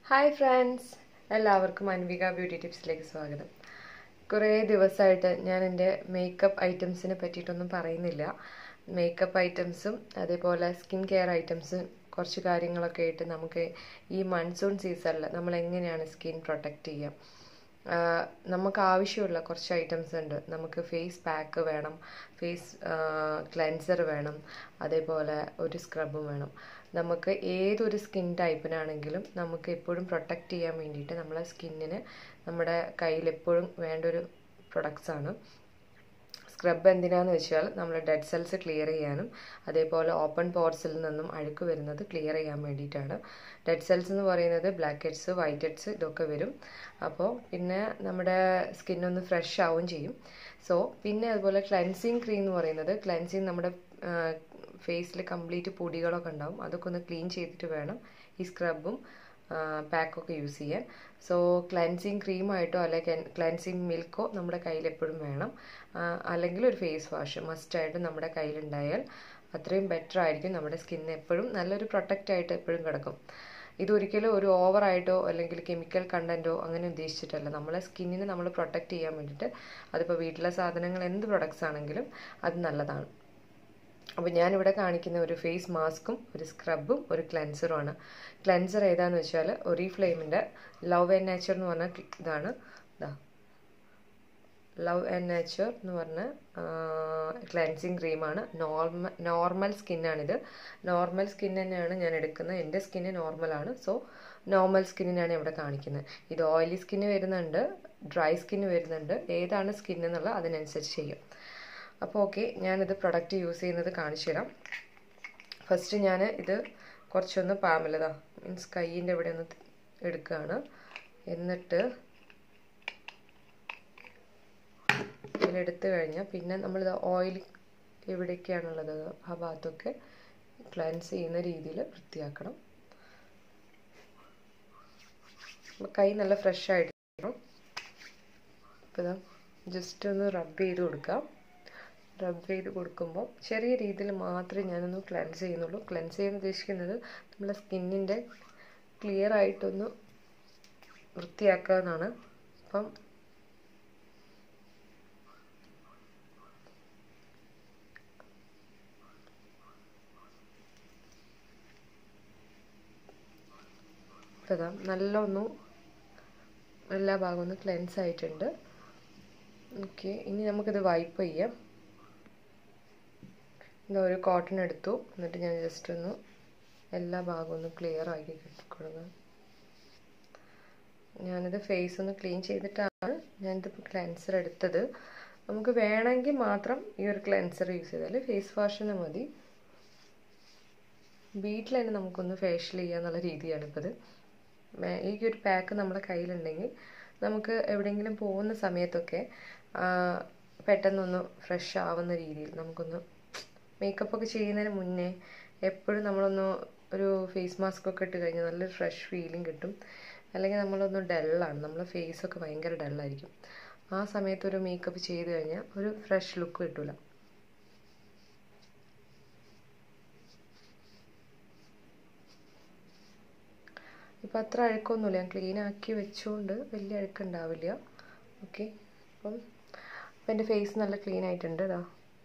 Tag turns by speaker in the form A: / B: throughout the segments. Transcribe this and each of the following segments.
A: hi friends എല്ലാവർക്കും അൻവിക beauty ടിപ്സിലേക്ക് സ്വാഗതം കുറേ ദിവസമായിട്ട് ഞാൻ എൻ്റെ മേക്കപ്പ് ഐറ്റംസിനെ പറ്റിയിട്ടൊന്നും പറയുന്നില്ല മേക്കപ്പ് ഐറ്റംസും അതേപോലെ സ്കിൻ കെയർ ഐറ്റംസും കുറച്ച് കാര്യങ്ങളൊക്കെ ആയിട്ട് നമുക്ക് ഈ മൺസൂൺ സീസണിൽ നമ്മൾ എങ്ങനെയാണ് സ്കിൻ പ്രൊട്ടക്റ്റ് ചെയ്യുക ആഹ് നമുക്ക് ആവശ്യമുള്ള കുറച്ച് ഐറ്റംസ് ഉണ്ട് നമുക്ക് ഫേസ് പാക്ക് വേണം ഫേസ് ക്ലെൻസർ വേണം അതേപോലെ ഒരു സ്ക്രബും വേണം നമുക്ക് ഏതൊരു സ്കിൻ ടൈപ്പിനാണെങ്കിലും നമുക്ക് എപ്പോഴും പ്രൊട്ടക്റ്റ് ചെയ്യാൻ വേണ്ടിയിട്ട് നമ്മളെ സ്കിന്നിന് നമ്മുടെ കയ്യിൽ എപ്പോഴും വേണ്ട ഒരു പ്രൊഡക്ട്സ് ആണ് സ്ക്രബ് എന്തിനാന്ന് വെച്ചാൽ നമ്മൾ ഡെഡ് സെൽസ് ക്ലിയർ ചെയ്യാനും അതേപോലെ ഓപ്പൺ പോർസിൽ നിന്നും അഴുക്ക് വരുന്നത് ക്ലിയർ ചെയ്യാൻ വേണ്ടിയിട്ടാണ് ഡെഡ് സെൽസ് എന്ന് പറയുന്നത് ബ്ലാക്ക് ഹെഡ്സ് വൈറ്റ് ഹെഡ്സ് ഇതൊക്കെ വരും അപ്പോൾ പിന്നെ നമ്മുടെ സ്കിന്നൊന്ന് ഫ്രഷ് ആവുകയും ചെയ്യും സോ പിന്നെ അതുപോലെ ക്ലെൻസിങ് ക്രീം എന്ന് പറയുന്നത് ക്ലെൻസിങ് നമ്മുടെ ഫേസിൽ കംപ്ലീറ്റ് പൊടികളൊക്കെ ഉണ്ടാവും അതൊക്കെ ഒന്ന് ക്ലീൻ ചെയ്തിട്ട് വേണം ഈ സ്ക്രബും പാക്കൊക്കെ യൂസ് ചെയ്യാൻ സോ ക്ലൻസിങ് ക്രീമായിട്ടോ അല്ലെങ്കിൽ ക്ലൻസിങ് മിൽക്കോ നമ്മുടെ കയ്യിൽ എപ്പോഴും വേണം അല്ലെങ്കിൽ ഒരു ഫേസ് വാഷ് മസ്റ്റായിട്ട് നമ്മുടെ കയ്യിലുണ്ടായാൽ അത്രയും ബെറ്റർ ആയിരിക്കും നമ്മുടെ സ്കിന്ന് എപ്പോഴും നല്ലൊരു പ്രൊട്ടക്റ്റ് ആയിട്ട് എപ്പോഴും കിടക്കും ഇതൊരിക്കലും ഒരു ഓവറായിട്ടോ അല്ലെങ്കിൽ കെമിക്കൽ കണ്ടൻറ്റോ അങ്ങനെ ഉദ്ദേശിച്ചിട്ടല്ല നമ്മളെ സ്കിന്നിനെ നമ്മൾ പ്രൊട്ടക്റ്റ് ചെയ്യാൻ വേണ്ടിയിട്ട് അതിപ്പോൾ വീട്ടിലെ സാധനങ്ങൾ എന്ത് പ്രൊഡക്ട്സ് ആണെങ്കിലും അത് നല്ലതാണ് അപ്പോൾ ഞാനിവിടെ കാണിക്കുന്ന ഒരു ഫേസ് മാസ്കും ഒരു സ്ക്രബും ഒരു ക്ലെൻസറുമാണ് ക്ലെൻസർ ഏതാന്ന് വെച്ചാൽ ഒറിഫ്ലെയിമിൻ്റെ ലവ് ആൻഡ് നേച്ചർ എന്ന് പറഞ്ഞ ഇതാണ് ഇതാ ലവ് ആൻഡ് നേച്ചർ എന്ന് പറഞ്ഞ ക്ലെൻസിങ് ക്രീമാണ് നോർമൽ നോർമൽ സ്കിന്നാണിത് നോർമൽ സ്കിൻ തന്നെയാണ് ഞാൻ എടുക്കുന്നത് എൻ്റെ സ്കിന്ന് നോർമലാണ് സോ നോർമൽ സ്കിന്നിനാണ് ഇവിടെ കാണിക്കുന്നത് ഇത് ഓയിലി സ്കിന്ന് വരുന്നുണ്ട് ഡ്രൈ സ്കിന്ന് വരുന്നുണ്ട് ഏതാണ് സ്കിൻ എന്നുള്ള അതിനനുസരിച്ച് ചെയ്യും അപ്പോൾ ഓക്കെ ഞാനിത് പ്രൊഡക്റ്റ് യൂസ് ചെയ്യുന്നത് കാണിച്ചു തരാം ഫസ്റ്റ് ഞാൻ ഇത് കുറച്ചൊന്ന് പാമലതാ മീൻസ് കയ്യിൻ്റെ ഇവിടെ ഒന്ന് എടുക്കുകയാണ് എന്നിട്ട് ഇതിലെടുത്ത് കഴിഞ്ഞാൽ പിന്നെ നമ്മളിത് ഓയിൽ എവിടെയൊക്കെയാണുള്ളത് ആ ഭാഗത്തൊക്കെ ക്ലൻസ് ചെയ്യുന്ന രീതിയിൽ വൃത്തിയാക്കണം കൈ നല്ല ഫ്രഷ് ആയിട്ട് അപ്പോൾ ഇതാ ജസ്റ്റ് ഒന്ന് റബ്ബ് ചെയ്ത് കൊടുക്കാം റബ്ബ് ചെയ്ത് കൊടുക്കുമ്പോൾ ചെറിയ രീതിയിൽ മാത്രമേ ഞാനൊന്ന് ക്ലെൻസ് ചെയ്യുന്നുള്ളൂ ക്ലെൻസ് ചെയ്യാൻ ഉദ്ദേശിക്കുന്നത് നമ്മളെ സ്കിന്നിൻ്റെ ക്ലിയർ ആയിട്ടൊന്ന് വൃത്തിയാക്കുക എന്നാണ് അപ്പം ഇപ്പം നല്ല ഒന്ന് എല്ലാ ഭാഗവും ഒന്ന് ക്ലെൻസ് ആയിട്ടുണ്ട് ഓക്കെ ഇനി നമുക്കിത് വൈപ്പ് ചെയ്യാം ഇതാ ഒരു കോട്ടൺ എടുത്തു എന്നിട്ട് ഞാൻ ജസ്റ്റ് ഒന്ന് എല്ലാ ഭാഗവും ഒന്ന് ക്ലിയർ ആക്കി കൊടുക്കുക ഞാനിത് ഫേസ് ഒന്ന് ക്ലീൻ ചെയ്തിട്ടാണ് ഞാനിതിപ്പോൾ ക്ലെൻസർ എടുത്തത് നമുക്ക് വേണമെങ്കിൽ മാത്രം ഈ ഒരു ക്ലെൻസർ യൂസ് ചെയ്താൽ ഫേസ് വാഷിന് മതി വീട്ടിൽ തന്നെ നമുക്കൊന്ന് ഫേഷ്യൽ ചെയ്യാന്നുള്ള രീതിയാണ് ഇപ്പോൾ ഇത് ഈ ഒരു പാക്ക് നമ്മുടെ കയ്യിലുണ്ടെങ്കിൽ നമുക്ക് എവിടെയെങ്കിലും പോകുന്ന സമയത്തൊക്കെ പെട്ടെന്നൊന്ന് ഫ്രഷ് ആവുന്ന രീതിയിൽ നമുക്കൊന്ന് മേക്കപ്പ് ഒക്കെ ചെയ്യുന്നതിന് മുന്നേ എപ്പോഴും നമ്മളൊന്ന് ഒരു ഫേസ് മാസ്ക് ഒക്കെ ഇട്ട് കഴിഞ്ഞാൽ നല്ലൊരു ഫ്രഷ് ഫീലിംഗ് കിട്ടും അല്ലെങ്കിൽ നമ്മളൊന്ന് ഡള്ളാണ് നമ്മളെ ഫേസൊക്കെ ഭയങ്കര ഡള്ളായിരിക്കും ആ സമയത്ത് ഒരു മേക്കപ്പ് ചെയ്ത് കഴിഞ്ഞാൽ ഒരു ഫ്രഷ് ലുക്ക് കിട്ടില്ല ഇപ്പം അത്ര അഴുക്കൊന്നുമില്ല ഞാൻ ക്ലീൻ ആക്കി വെച്ചുകൊണ്ട് വലിയ അഴുക്കുണ്ടാവില്ല ഓക്കെ അപ്പം അപ്പം എൻ്റെ ഫേസ് നല്ല ക്ലീൻ ആയിട്ടുണ്ട് ഇതാ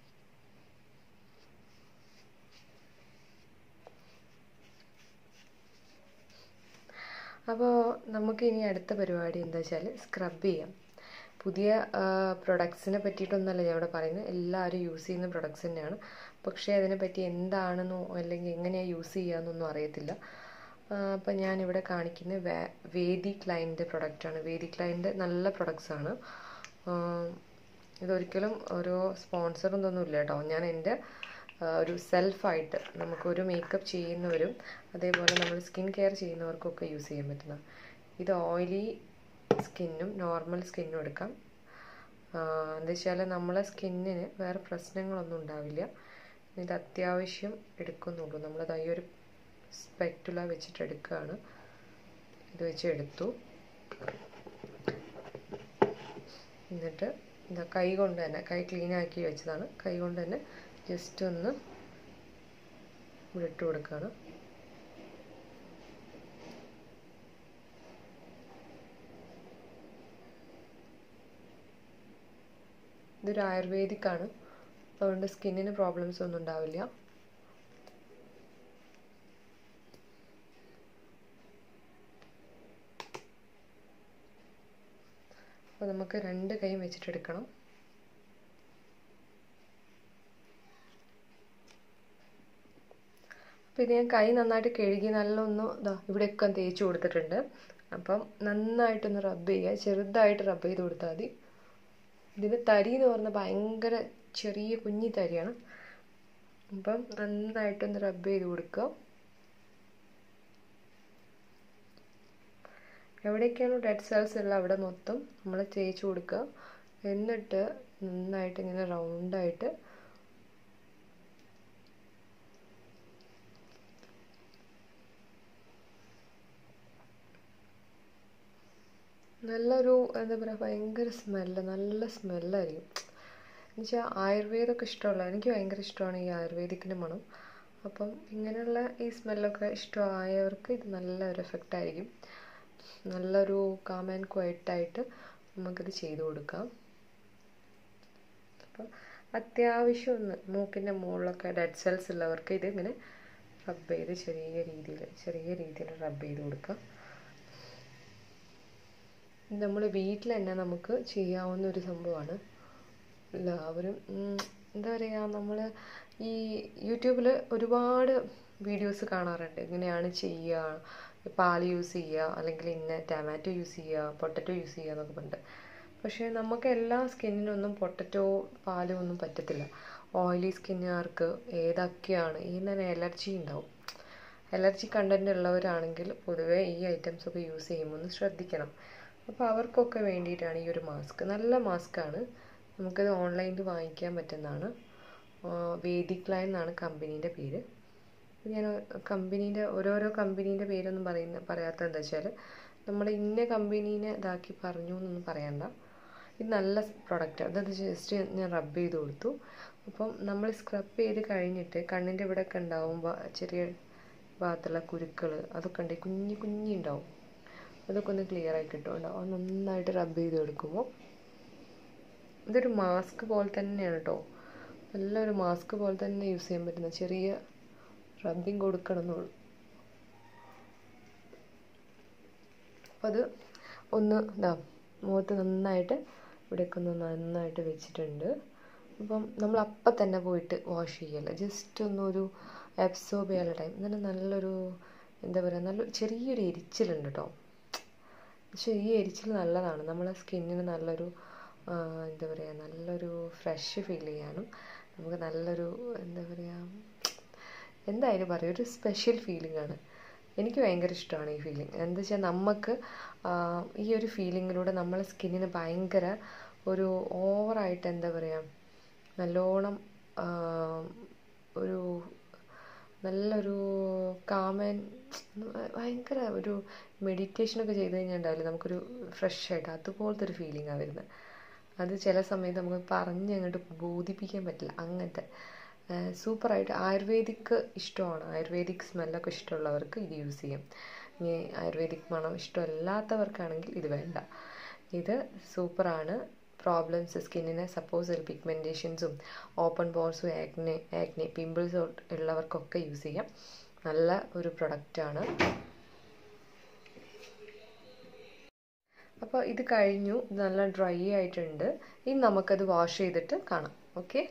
A: അപ്പോൾ നമുക്ക് ഇനി അടുത്ത പരിപാടി എന്താ വെച്ചാൽ സ്ക്രബ് ചെയ്യാം പുതിയ പ്രൊഡക്ട്സിനെ പറ്റിയിട്ടൊന്നല്ല ഞാൻ ഇവിടെ പറയുന്നത് എല്ലാവരും യൂസ് ചെയ്യുന്ന പ്രൊഡക്ട്സ് തന്നെയാണ് പക്ഷേ അതിനെപ്പറ്റി എന്താണെന്നോ അല്ലെങ്കിൽ എങ്ങനെയാണ് യൂസ് ചെയ്യാമെന്നൊന്നും അറിയത്തില്ല അപ്പം ഞാനിവിടെ കാണിക്കുന്ന വേ വേദി ക്ലൈൻ്റെ പ്രൊഡക്റ്റാണ് വേദി ക്ലൈൻ്റെ നല്ല പ്രൊഡക്ട്സ് ആണ് ഇതൊരിക്കലും ഒരു സ്പോൺസറൊന്നും ഇല്ല കേട്ടോ ഞാൻ എൻ്റെ ഒരു സെൽഫായിട്ട് നമുക്കൊരു മേക്കപ്പ് ചെയ്യുന്നവരും അതേപോലെ നമ്മൾ സ്കിൻ കെയർ ചെയ്യുന്നവർക്കൊക്കെ യൂസ് ചെയ്യാൻ പറ്റുന്ന ഇത് ഓയിലി സ്കിന്നും നോർമൽ സ്കിന്നും എടുക്കാം എന്താ വെച്ചാൽ നമ്മളെ സ്കിന്നിന് വേറെ പ്രശ്നങ്ങളൊന്നും ഉണ്ടാവില്ല ഇത് അത്യാവശ്യം എടുക്കുന്നുള്ളൂ നമ്മളത് ഈ ഒരു സ്പെക്റ്റുല വെച്ചിട്ട് എടുക്കുകയാണ് ഇത് വെച്ച് എടുത്തു എന്നിട്ട് എന്താ കൈ കൊണ്ട് തന്നെ കൈ ക്ലീൻ ആക്കി വെച്ചതാണ് കൈ കൊണ്ട് തന്നെ ജസ്റ്റ് ഒന്ന് ഇവിടെ ഇട്ട് കൊടുക്കുകയാണ് ഇതൊരു ആയുർവേദിക് ആണ് അതുകൊണ്ട് സ്കിന്നിന് പ്രോബ്ലംസ് ഒന്നും ഉണ്ടാവില്ല അപ്പോൾ നമുക്ക് രണ്ട് കൈയും വെച്ചിട്ടെടുക്കണം അപ്പോൾ ഇത് ഞാൻ കൈ നന്നായിട്ട് കഴുകി നല്ല ഒന്ന് ഇതാ ഇവിടെയൊക്കെ തേച്ച് കൊടുത്തിട്ടുണ്ട് അപ്പം നന്നായിട്ടൊന്ന് റബ്ബ് ചെയ്യുക ചെറുതായിട്ട് റബ്ബ് ചെയ്ത് കൊടുത്താൽ മതി ഇതിന് തരി എന്ന് പറഞ്ഞാൽ ഭയങ്കര ചെറിയ കുഞ്ഞി തരിയാണ് അപ്പം നന്നായിട്ടൊന്ന് റബ്ബ് ചെയ്ത് കൊടുക്കുക എവിടെയൊക്കെയാണോ ഡെഡ് സെൽസ് ഉള്ള അവിടെ മൊത്തം നമ്മൾ തേച്ച് കൊടുക്കുക എന്നിട്ട് നന്നായിട്ട് ഇങ്ങനെ റൗണ്ടായിട്ട് നല്ലൊരു എന്താ പറയുക ഭയങ്കര സ്മെല്ല് നല്ല സ്മെല്ലായിരിക്കും എന്നുവെച്ചാൽ ആയുർവേദമൊക്കെ ഇഷ്ടമുള്ള എനിക്ക് ഭയങ്കര ഇഷ്ടമാണ് ഈ ആയുർവേദിക്കിൻ്റെ മണം അപ്പം ഇങ്ങനെയുള്ള ഈ സ്മെല്ലൊക്കെ ഇഷ്ടമായവർക്ക് ഇത് നല്ല ഒരു എഫക്റ്റ് ആയിരിക്കും നല്ലൊരു കാം ആൻഡ് ക്വയറ്റായിട്ട് നമുക്കിത് ചെയ്ത് കൊടുക്കാം അപ്പം അത്യാവശ്യം ഒന്ന് മൂക്കിൻ്റെ മുകളിലൊക്കെ ഡെഡ് സെൽസ് ഉള്ളവർക്ക് ഇത് ഇങ്ങനെ റബ്ബ് ചെയ്ത് ചെറിയ രീതിയിൽ ചെറിയ രീതിയിൽ റബ്ബ് ചെയ്ത് കൊടുക്കാം നമ്മൾ വീട്ടിൽ തന്നെ നമുക്ക് ചെയ്യാവുന്ന ഒരു സംഭവമാണ് എല്ലാവരും എന്താ പറയുക നമ്മൾ ഈ യൂട്യൂബിൽ ഒരുപാട് വീഡിയോസ് കാണാറുണ്ട് ഇങ്ങനെയാണ് ചെയ്യുക പാൽ യൂസ് ചെയ്യുക അല്ലെങ്കിൽ ഇന്ന ടൊമാറ്റോ യൂസ് ചെയ്യുക പൊട്ടറ്റോ യൂസ് ചെയ്യുക എന്നൊക്കെ പറഞ്ഞിട്ട് പക്ഷേ നമുക്ക് എല്ലാ സ്കിന്നിനൊന്നും പൊട്ടറ്റോ പാലും ഒന്നും പറ്റത്തില്ല ഓയിലി സ്കിന്നുകാർക്ക് ഏതൊക്കെയാണ് ഇതിന് അലർജി ഉണ്ടാവും അലർജി കണ്ടന്റ് ഉള്ളവരാണെങ്കിൽ പൊതുവേ ഈ ഐറ്റംസ് ഒക്കെ യൂസ് ചെയ്യുമ്പോൾ ഒന്ന് ശ്രദ്ധിക്കണം അപ്പോൾ അവർക്കൊക്കെ വേണ്ടിയിട്ടാണ് ഈ ഒരു മാസ്ക് നല്ല മാസ്കാണ് നമുക്കത് ഓൺലൈനിൽ വാങ്ങിക്കാൻ പറ്റുന്നതാണ് വേദിക് ലൈൻ എന്നാണ് കമ്പനീൻ്റെ പേര് ഞാൻ കമ്പനീൻ്റെ ഓരോരോ കമ്പനീൻ്റെ പേരൊന്നും പറയുന്ന പറയാത്തത് എന്താ വെച്ചാൽ നമ്മൾ ഇന്ന കമ്പനീനെ ഇതാക്കി പറഞ്ഞു എന്നൊന്നും പറയണ്ട ഇത് നല്ല പ്രൊഡക്റ്റാണ് അത് ജസ്റ്റ് ഞാൻ റബ്ബ് ചെയ്ത് കൊടുത്തു അപ്പം നമ്മൾ സ്ക്രബ് ചെയ്ത് കഴിഞ്ഞിട്ട് കണ്ണിൻ്റെ ഇവിടെയൊക്കെ ഉണ്ടാവുമ്പോൾ ചെറിയ ഭാഗത്തുള്ള കുരുക്കൾ അതൊക്കെ ഉണ്ട് കുഞ്ഞി കുഞ്ഞി ഉണ്ടാവും അതൊക്കെ ഒന്ന് ക്ലിയർ ആയി കിട്ടുന്നുണ്ടാവും അത് നന്നായിട്ട് റബ്ബ് ചെയ്ത് കൊടുക്കുമ്പോൾ ഇതൊരു മാസ്ക് പോലെ തന്നെയാണ് കേട്ടോ നല്ലൊരു മാസ്ക് പോലെ തന്നെ യൂസ് ചെയ്യാൻ പറ്റുന്ന ചെറിയ റബ്ബിങ് കൊടുക്കണം എന്നുള്ളൂ അപ്പം അത് ഒന്ന് ഇതാ മുഖത്ത് നന്നായിട്ട് ഇവിടെയൊക്കെ ഒന്ന് നന്നായിട്ട് വെച്ചിട്ടുണ്ട് അപ്പം നമ്മൾ അപ്പം തന്നെ പോയിട്ട് വാഷ് ചെയ്യല്ല ജസ്റ്റ് ഒന്നൊരു അബ്സോർബ് ചെയ്യാനുള്ള ടൈം എന്നിട്ട് നല്ലൊരു എന്താ പറയുക നല്ല ചെറിയൊരു എരിച്ചിലുണ്ട് കേട്ടോ പക്ഷേ ഈ എരിച്ചിൽ നല്ലതാണ് നമ്മളെ സ്കിന്നിന് നല്ലൊരു എന്താ പറയുക നല്ലൊരു ഫ്രഷ് ഫീൽ ചെയ്യാനും നമുക്ക് നല്ലൊരു എന്താ പറയുക എന്തായാലും പറയും ഒരു സ്പെഷ്യൽ ഫീലിംഗ് ആണ് എനിക്ക് ഭയങ്കര ഇഷ്ടമാണ് ഈ ഫീലിംഗ് എന്താ വെച്ചാൽ നമുക്ക് ഈ ഒരു ഫീലിങ്ങിലൂടെ നമ്മളെ സ്കിന്നിന് ഭയങ്കര ഒരു ഓവറായിട്ട് എന്താ പറയുക നല്ലോണം ഒരു നല്ലൊരു കാമൻ ഭയങ്കര ഒരു മെഡിറ്റേഷനൊക്കെ ചെയ്ത് കഴിഞ്ഞാൽ ഉണ്ടാവില്ലേ നമുക്കൊരു ഫ്രഷ് ആയിട്ട് അതുപോലത്തെ ഒരു ഫീലിംഗാണ് വരുന്നത് അത് ചില സമയത്ത് നമുക്ക് പറഞ്ഞ് അങ്ങോട്ട് ബോധിപ്പിക്കാൻ പറ്റില്ല അങ്ങനത്തെ സൂപ്പറായിട്ട് ആയുർവേദിക് ഇഷ്ടമാണ് ആയുർവേദിക് സ്മെല്ലൊക്കെ ഇഷ്ടമുള്ളവർക്ക് ഇത് യൂസ് ചെയ്യാം ഇനി ആയുർവേദിക് മണം ഇഷ്ടമല്ലാത്തവർക്കാണെങ്കിൽ ഇത് വേണ്ട ഇത് സൂപ്പറാണ് പ്രോബ്ലംസ് സ്കിന്നിന് സപ്പോസ് പിഗ്മെൻറ്റേഷൻസും ഓപ്പൺ പോർസും ആക്നെ ആക്നെ പിമ്പിൾസ് ഉള്ളവർക്കൊക്കെ യൂസ് ചെയ്യാം നല്ല ഒരു പ്രൊഡക്റ്റാണ് അപ്പോൾ ഇത് കഴിഞ്ഞു നല്ല ഡ്രൈ ആയിട്ടുണ്ട് ഇനി നമുക്കത് വാഷ് ചെയ്തിട്ട് കാണാം ഓക്കെ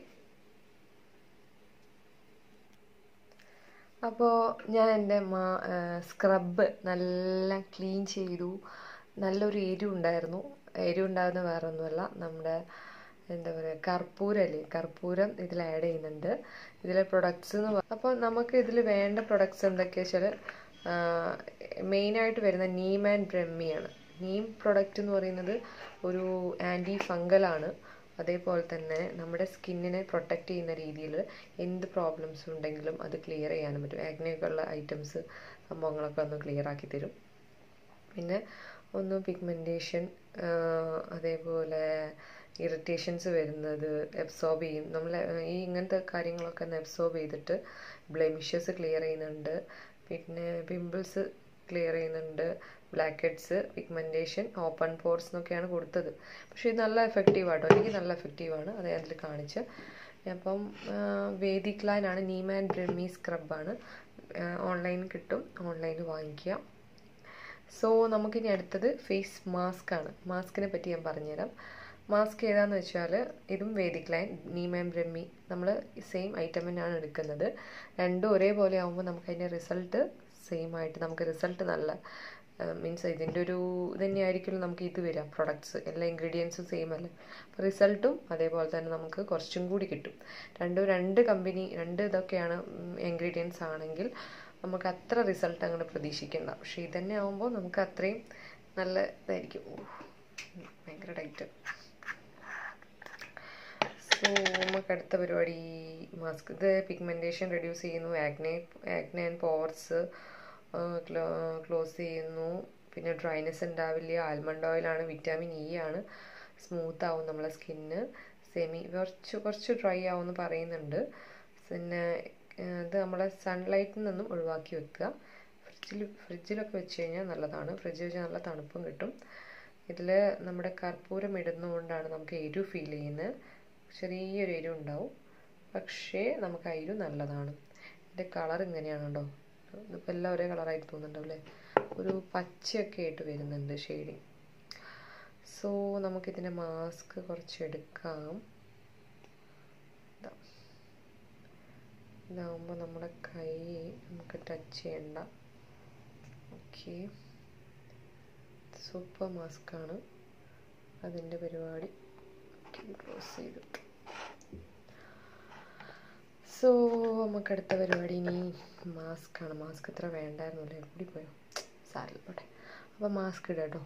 A: അപ്പോൾ ഞാൻ എൻ്റെ മാ സ്ക്രബ് നല്ല ക്ലീൻ ചെയ്തു നല്ലൊരു എരിവ് ഉണ്ടായിരുന്നു എരിവ് ഉണ്ടാകുന്ന വേറെ ഒന്നുമല്ല നമ്മുടെ എന്താ പറയുക കർപ്പൂരമല്ലേ കർപ്പൂരം ഇതിൽ ആഡ് ചെയ്യുന്നുണ്ട് ഇതിലെ പ്രൊഡക്ട്സ് എന്ന് അപ്പോൾ നമുക്ക് ഇതിൽ വേണ്ട പ്രൊഡക്ട്സ് എന്തൊക്കെയാ വെച്ചാൽ മെയിനായിട്ട് വരുന്ന നീം ആൻഡ് ബ്രഹ്മിയാണ് നീം പ്രൊഡക്റ്റ് എന്ന് പറയുന്നത് ഒരു ആൻറ്റി ഫംഗലാണ് അതേപോലെ തന്നെ നമ്മുടെ സ്കിന്നിനെ പ്രൊട്ടക്റ്റ് ചെയ്യുന്ന രീതിയിൽ എന്ത് പ്രോബ്ലംസ് ഉണ്ടെങ്കിലും അത് ക്ലിയർ ചെയ്യാനും പറ്റും ആഗ്നയൊക്കെ ഉള്ള ഐറ്റംസ് സംഭവങ്ങളൊക്കെ ഒന്ന് ക്ലിയർ ആക്കി തരും പിന്നെ ഒന്ന് പിഗ്മെൻറ്റേഷൻ അതേപോലെ ഇറിറ്റേഷൻസ് വരുന്നത് അബ്സോർബ് ചെയ്യും നമ്മൾ ഈ ഇങ്ങനത്തെ കാര്യങ്ങളൊക്കെ ഒന്ന് അബ്സോർബ് ചെയ്തിട്ട് ബ്ലെമിഷസ് ക്ലിയർ ചെയ്യുന്നുണ്ട് പിന്നെ പിമ്പിൾസ് ക്ലിയർ ചെയ്യുന്നുണ്ട് blackheads pigmentation open pores എന്നൊക്കെയാണ് കൊടുത്തത് പക്ഷേ ഇത് നല്ല എഫക്റ്റീവ് ആട്ടോ എനിക്ക് നല്ല എഫക്റ്റീവാണ് അത് അതിൽ കാണിച്ച് അപ്പം വേദിക് ലൈനാണ് നീം ആൻഡ് ബ്രഹ്മി സ്ക്രബാണ് ഓൺലൈനിൽ കിട്ടും ഓൺലൈനിൽ വാങ്ങിക്കുക സോ നമുക്കിനി അടുത്തത് ഫേസ് മാസ്ക് ആണ് മാസ്കിനെ പറ്റി ഞാൻ പറഞ്ഞുതരാം മാസ്ക് ഏതാന്ന് വെച്ചാൽ ഇതും വേദിക് ലൈൻ നീം ആൻഡ് ബ്രഹ്മി നമ്മൾ സെയിം ഐറ്റം തന്നെയാണ് എടുക്കുന്നത് രണ്ടും ഒരേപോലെ ആകുമ്പോൾ നമുക്ക് അതിൻ്റെ റിസൾട്ട് സെയിം ആയിട്ട് നമുക്ക് റിസൾട്ട് നല്ല മീൻസ് ഇതിൻ്റെ ഒരു തന്നെയായിരിക്കും നമുക്ക് ഇത് വരാം പ്രൊഡക്ട്സ് എല്ലാ ഇൻഗ്രീഡിയൻസും സെയിം അല്ലേ അപ്പോൾ റിസൾട്ടും അതേപോലെ തന്നെ നമുക്ക് കുറച്ചും കൂടി കിട്ടും രണ്ടും രണ്ട് കമ്പനി രണ്ട് ഇതൊക്കെയാണ് ഇൻഗ്രീഡിയൻസ് ആണെങ്കിൽ നമുക്ക് അത്ര റിസൾട്ട് അങ്ങനെ പ്രതീക്ഷിക്കേണ്ട പക്ഷേ ഇതന്നെ ആകുമ്പോൾ നമുക്ക് അത്രയും നല്ല ഇതായിരിക്കും ഭയങ്കര ഡൈറ്റ് സോ നമുക്ക് അടുത്ത പരിപാടി മാസ്ക് ഇത് പിഗ്മെൻറ്റേഷൻ റെഡ്യൂസ് ചെയ്യുന്നു acne acne and pores close ചെയ്യുന്നു പിന്നെ ഡ്രൈനെസ് ഉണ്ടാവില്ല ആൽമണ്ട് ഓയിലാണ് വിറ്റാമിൻ ഇ ആണ് സ്മൂത്ത് ആവും നമ്മളെ സ്കിന്ന് സെമി കുറച്ച് കുറച്ച് ഡ്രൈ ആവുമെന്ന് പറയുന്നുണ്ട് പിന്നെ ഇത് നമ്മളെ സൺലൈറ്റിൽ നിന്നും ഒഴിവാക്കി വെക്കുക ഫ്രിഡ്ജിൽ ഫ്രിഡ്ജിലൊക്കെ വെച്ച് കഴിഞ്ഞാൽ നല്ലതാണ് ഫ്രിഡ്ജിൽ വെച്ചാൽ നല്ല തണുപ്പും കിട്ടും ഇതിൽ നമ്മുടെ കർപ്പൂരം ഇടുന്നതുകൊണ്ടാണ് നമുക്ക് എരിവ് ഫീൽ ചെയ്യുന്നത് ചെറിയൊരു എരിവ് ഉണ്ടാവും പക്ഷേ നമുക്ക് ആ എരിവ് നല്ലതാണ് ഇതിൻ്റെ കളർ ഇങ്ങനെയാണ് കേട്ടോ ഇതിപ്പോൾ എല്ലാം ഒരേ കളറായിട്ട് തോന്നുന്നുണ്ടാവും അല്ലേ ഒരു പച്ചയൊക്കെ ആയിട്ട് വരുന്നുണ്ട് ഷെയ്ഡിങ് സോ നമുക്കിതിൻ്റെ മാസ്ക് കുറച്ച് എടുക്കാം ഇതാവുമ്പോൾ നമ്മുടെ കൈ നമുക്ക് ടച്ച് ചെയ്യണ്ട ഓക്കെ സൂപ്പർ മാസ്കാണ് അതിൻ്റെ പരിപാടി ക്ലോസ് ചെയ്തിട്ടു സോ നമുക്ക് അടുത്ത പരിപാടി ഇനി മാസ്ക് ആണ് മാസ്ക് ഇത്ര വേണ്ടായിരുന്നു അല്ലേ കൂടി പോയോ സാറില്ല പോട്ടെ അപ്പോൾ മാസ്ക് ഇടാം കേട്ടോ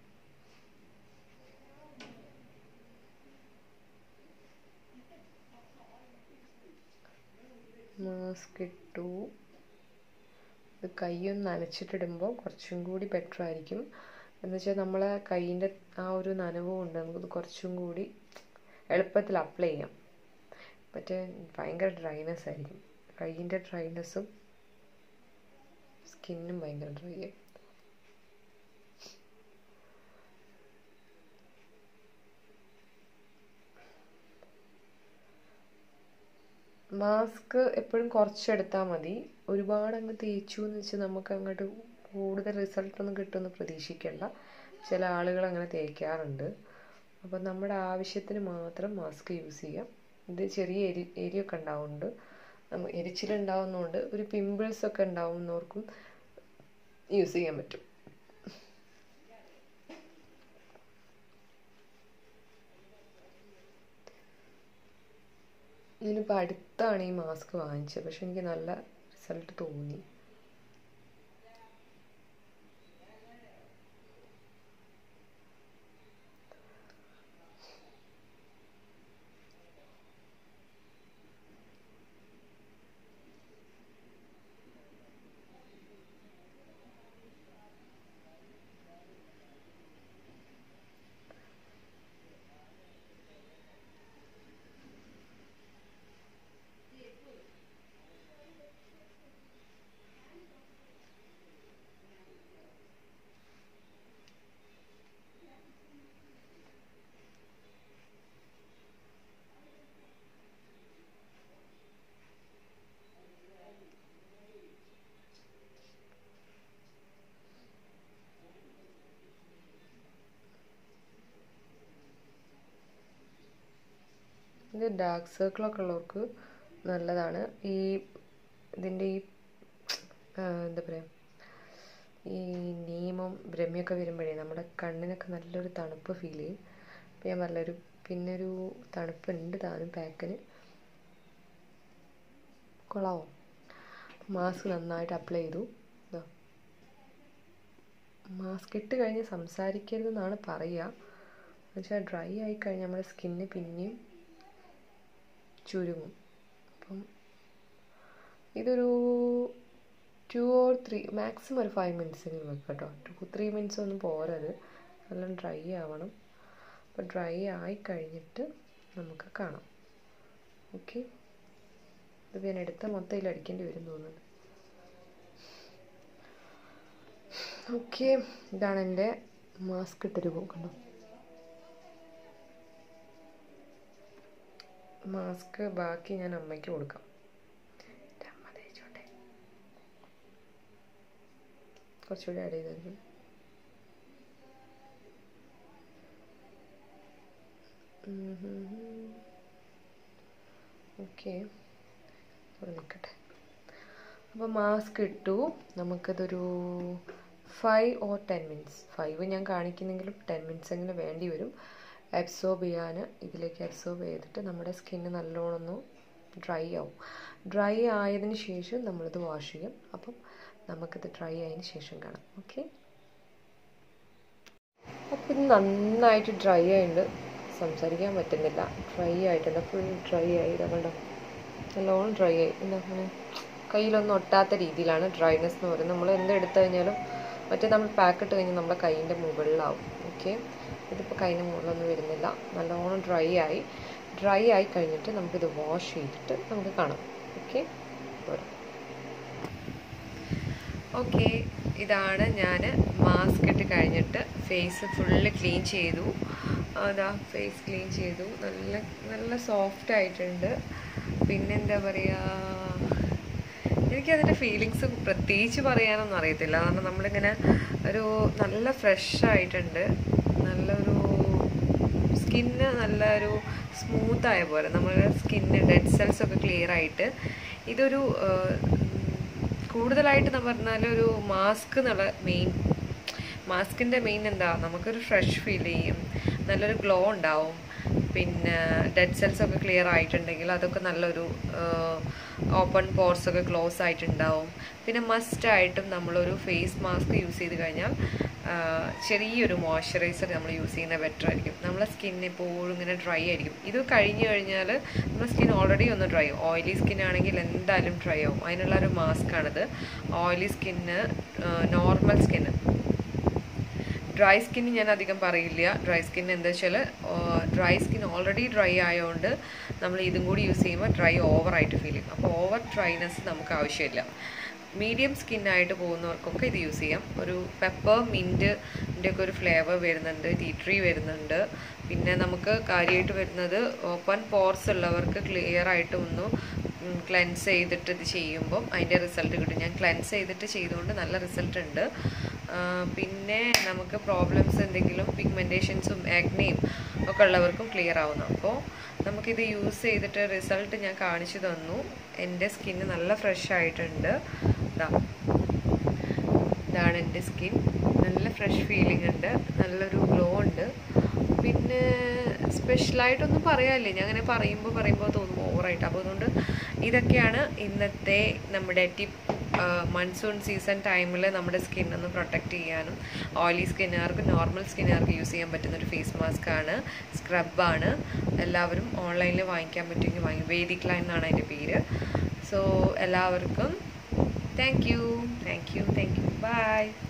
A: മാസ്ക് ഇട്ടു ഇത് കൈയൊന്ന് നനച്ചിട്ടിടുമ്പോൾ കുറച്ചും കൂടി ബെറ്റർ ആയിരിക്കും എന്ന് വെച്ചാൽ നമ്മളെ കൈയിൻ്റെ ആ ഒരു നനവും ഉണ്ട് നമുക്കിത് കുറച്ചും കൂടി എളുപ്പത്തിൽ അപ്ലൈ ചെയ്യാം മറ്റേ ഭയങ്കര ഡ്രൈനെസ് ആയിരിക്കും കൈയിൻ്റെ ഡ്രൈനെസ്സും സ്കിന്നും ഭയങ്കര ഡ്രൈ ആയി മാസ്ക് എപ്പോഴും കുറച്ചെടുത്താൽ മതി ഒരുപാട് അങ്ങ് തേച്ചു എന്ന് വെച്ചാൽ നമുക്ക് അങ്ങോട്ട് കൂടുതൽ റിസൾട്ടൊന്നും കിട്ടുമെന്ന് പ്രതീക്ഷിക്കേണ്ട ചില ആളുകൾ അങ്ങനെ തേക്കാറുണ്ട് അപ്പോൾ നമ്മുടെ ആവശ്യത്തിന് മാത്രം മാസ്ക് യൂസ് ചെയ്യാം ഇത് ചെറിയ എരി എരിയൊക്കെ ഉണ്ടാവുന്നുണ്ട് എരിച്ചിലുണ്ടാവുന്നതുകൊണ്ട് ഒരു പിമ്പിൾസ് ഒക്കെ ഉണ്ടാവുന്നവർക്കും യൂസ് ചെയ്യാൻ പറ്റും ഞാനിപ്പോൾ അടുത്താണ് ഈ മാസ്ക് വാങ്ങിച്ചത് പക്ഷെ എനിക്ക് നല്ല റിസൾട്ട് തോന്നി ഇത് ഡാർക്ക് സർക്കിളൊക്കെ ഉള്ളവർക്ക് നല്ലതാണ് ഈ ഇതിൻ്റെ ഈ എന്താ പറയുക ഈ നീമം ബ്രഹ്മയൊക്കെ വരുമ്പോഴേ നമ്മുടെ കണ്ണിനൊക്കെ നല്ലൊരു തണുപ്പ് ഫീൽ ചെയ്യും അപ്പോൾ ഞാൻ പറഞ്ഞൊരു പിന്നെ ഒരു തണുപ്പുണ്ട് താനും പാക്കിന് കൊള്ളാവോ മാസ്ക് നന്നായിട്ട് അപ്ലൈ ചെയ്തു ഇതാ മാസ്ക് ഇട്ട് കഴിഞ്ഞ് സംസാരിക്കരുതെന്നാണ് പറയുക എന്നുവെച്ചാൽ ഡ്രൈ ആയി കഴിഞ്ഞാൽ നമ്മുടെ സ്കിന്ന് പിന്നെയും ചുരുങ്ങും അപ്പം ഇതൊരു ടു ഓർ ത്രീ മാക്സിമം ഒരു ഫൈവ് മിനിറ്റ്സിന് വെക്കാം കേട്ടോ ടു ത്രീ മിനിറ്റ്സ് ഒന്നും പോരത് നല്ല ഡ്രൈ ആവണം അപ്പോൾ ഡ്രൈ ആയി കഴിഞ്ഞിട്ട് നമുക്ക് കാണാം ഓക്കെ ഇത് ഞാൻ എടുത്ത മൊത്തം ഇതിൽ അടിക്കേണ്ടി വരും തോന്നുന്നു ഓക്കെ ഇതാണ് എൻ്റെ മാസ്ക് ഇട്ടൊരു പൂ കണ്ടോ മാസ്ക് ബാക്കി ഞാൻ അമ്മയ്ക്ക് കൊടുക്കാം എൻ്റെ അമ്മ തേച്ചോട്ടെ കുറച്ചുകൂടി ആഡ് ചെയ്തായിരിക്കും ഓക്കെ അവിടെ നിൽക്കട്ടെ അപ്പോൾ മാസ്ക് ഇട്ടു നമുക്കതൊരു five or ten minutes five ഞാൻ കാണിക്കുന്നെങ്കിലും ടെൻ മിനിറ്റ്സ് എങ്കിലും വേണ്ടി വരും അബ്സോർബ് ചെയ്യാൻ ഇതിലേക്ക് അബ്സോർബ് ചെയ്തിട്ട് നമ്മുടെ സ്കിന്ന് നല്ലോണം ഒന്ന് ഡ്രൈ ആവും ഡ്രൈ ആയതിന് ശേഷം നമ്മളിത് വാഷ് ചെയ്യും അപ്പം നമുക്കിത് ഡ്രൈ ആയതിന് ശേഷം കാണാം ഓക്കെ അപ്പം ഇത് നന്നായിട്ട് ഡ്രൈ ആയിട്ടുണ്ട് സംസാരിക്കാൻ പറ്റുന്നില്ല ഡ്രൈ ആയിട്ടുണ്ട് ഫുൾ ഡ്രൈ ആയി ഇതാകണ്ടോ നല്ലോണം ഡ്രൈ ആയി എന്താ അങ്ങനെ കയ്യിലൊന്നും ഒട്ടാത്ത രീതിയിലാണ് ഡ്രൈനെസ് എന്ന് പറയുന്നത് നമ്മൾ എന്ത് എടുത്തു കഴിഞ്ഞാലും മറ്റേ നമ്മൾ പാക്ക് ഇട്ട് കഴിഞ്ഞാൽ നമ്മുടെ കൈയിൻ്റെ മുകളിലാവും ഓക്കെ ഇതിപ്പോൾ കൈയിൻ്റെ മുകളിലൊന്നും വരുന്നില്ല നല്ലോണം ഡ്രൈ ആയി ഡ്രൈ ആയി കഴിഞ്ഞിട്ട് നമുക്കിത് വാഷ് ചെയ്തിട്ട് നമുക്ക് കാണാം ഓക്കെ ഓക്കെ ഇതാണ് ഞാൻ മാസ്ക് ഇട്ട് കഴിഞ്ഞിട്ട് ഫേസ് ഫുള്ള് ക്ലീൻ ചെയ്തു അതാ ഫേസ് ക്ലീൻ ചെയ്തു നല്ല നല്ല സോഫ്റ്റ് ആയിട്ടുണ്ട് പിന്നെന്താ പറയുക എനിക്കതിൻ്റെ ഫീലിങ്സ് പ്രത്യേകിച്ച് പറയാനൊന്നും അറിയത്തില്ല കാരണം നമ്മളിങ്ങനെ ഒരു നല്ല ഫ്രഷ് ആയിട്ടുണ്ട് നല്ലൊരു സ്കിന്ന് നല്ലൊരു സ്മൂത്തായ പോലെ നമ്മുടെ സ്കിന്ന് ഡെഡ് സെൽസ് ഒക്കെ ക്ലിയർ ആയിട്ട് ഇതൊരു കൂടുതലായിട്ട് എന്ന് പറഞ്ഞാൽ ഒരു മാസ്ക് എന്നുള്ള മെയിൻ മാസ്കിൻ്റെ മെയിൻ എന്താ നമുക്കൊരു ഫ്രഷ് ഫീൽ ചെയ്യും നല്ലൊരു ഗ്ലോ ഉണ്ടാവും പിന്നെ ഡെഡ് സെൽസ് ഒക്കെ ക്ലിയർ ആയിട്ടുണ്ടെങ്കിൽ അതൊക്കെ നല്ലൊരു ഓപ്പൺ പോർസ് ഒക്കെ ക്ലോസ് ആയിട്ടുണ്ടാവും പിന്നെ മസ്റ്റ് ആയിട്ടും നമ്മളൊരു ഫേസ് മാസ്ക് യൂസ് ചെയ്ത് കഴിഞ്ഞാൽ ചെറിയൊരു മോയ്സ്ചറൈസർ നമ്മൾ യൂസ് ചെയ്യുന്നത് ബെറ്റർ ആയിരിക്കും നമ്മളെ സ്കിൻ എപ്പോഴും ഇങ്ങനെ ഡ്രൈ ആയിരിക്കും ഇത് കഴിഞ്ഞ് കഴിഞ്ഞാൽ നമ്മുടെ സ്കിൻ ഓൾറെഡി ഒന്ന് ഡ്രൈ ആവും ഓയിലി സ്കിൻ ആണെങ്കിൽ എന്തായാലും ഡ്രൈ ആവും അതിനുള്ള ഒരു മാസ്ക് ആണിത് oily skin normal skin dry skin ഞാൻ അധികം പറയില്ല ഡ്രൈ സ്കിൻ എന്താ വെച്ചാൽ ഡ്രൈ സ്കിൻ ഓൾറെഡി ഡ്രൈ ആയതുകൊണ്ട് നമ്മൾ ഇതും കൂടി യൂസ് ചെയ്യുമ്പോൾ ഡ്രൈ ഓവറായിട്ട് ഫീൽ ചെയ്യും അപ്പോൾ ഓവർ ഡ്രൈനെസ് നമുക്ക് ആവശ്യമില്ല മീഡിയം സ്കിന്നായിട്ട് പോകുന്നവർക്കൊക്കെ ഇത് യൂസ് ചെയ്യാം ഒരു പെപ്പർ മിൻറ്റിൻ്റെ ഒക്കെ ഒരു ഫ്ലേവർ വരുന്നുണ്ട് ടീ ട്രീ വരുന്നുണ്ട് പിന്നെ നമുക്ക് കാര്യമായിട്ട് വരുന്നത് ഓപ്പൺ പോർസ് ഉള്ളവർക്ക് ക്ലിയർ ആയിട്ട് ഒന്ന് ക്ലെൻസ് ചെയ്തിട്ട് ഇത് ചെയ്യുമ്പം അതിൻ്റെ റിസൾട്ട് കിട്ടും ഞാൻ ക്ലെൻസ് ചെയ്തിട്ട് ചെയ്തുകൊണ്ട് നല്ല റിസൾട്ട് ഉണ്ട് പിന്നെ നമുക്ക് പ്രോബ്ലംസ് എന്തെങ്കിലും പിഗ്മെൻറ്റേഷൻസും ആഗ്നയും ഒക്കെ ഉള്ളവർക്കും ക്ലിയർ ആവുന്നു അപ്പോൾ നമുക്കിത് യൂസ് ചെയ്തിട്ട് റിസൾട്ട് ഞാൻ കാണിച്ചു തന്നു എൻ്റെ സ്കിന്ന് നല്ല ഫ്രഷ് ആയിട്ടുണ്ട് ഇതാ ഇതാണ് എൻ്റെ സ്കിൻ നല്ല ഫ്രഷ് ഫീലിംഗ് ഉണ്ട് നല്ലൊരു ഗ്ലോ ഉണ്ട് പിന്നെ സ്പെഷ്യലായിട്ടൊന്നും പറയാനില്ലേ ഞാൻ അങ്ങനെ പറയുമ്പോൾ പറയുമ്പോൾ തോന്നും ഓവറായിട്ട് അപ്പോൾ അതുകൊണ്ട് ഇതൊക്കെയാണ് ഇന്നത്തെ നമ്മുടെ ടിപ്പ് മൺസൂൺ സീസൺ ടൈമിൽ നമ്മുടെ സ്കിന്നൊന്ന് പ്രൊട്ടക്റ്റ് ചെയ്യാനും ഓയിലി സ്കിന്നുകാർക്ക് നോർമൽ സ്കിന്നുകാർക്ക് യൂസ് ചെയ്യാൻ പറ്റുന്ന ഒരു ഫേസ് മാസ്ക് ആണ് സ്ക്രബാണ് എല്ലാവരും ഓൺലൈനിൽ വാങ്ങിക്കാൻ പറ്റുമെങ്കിൽ വാങ്ങി വേദിക് ലൈൻ എന്നാണ് അതിൻ്റെ പേര് സോ എല്ലാവർക്കും thank you thank you thank you by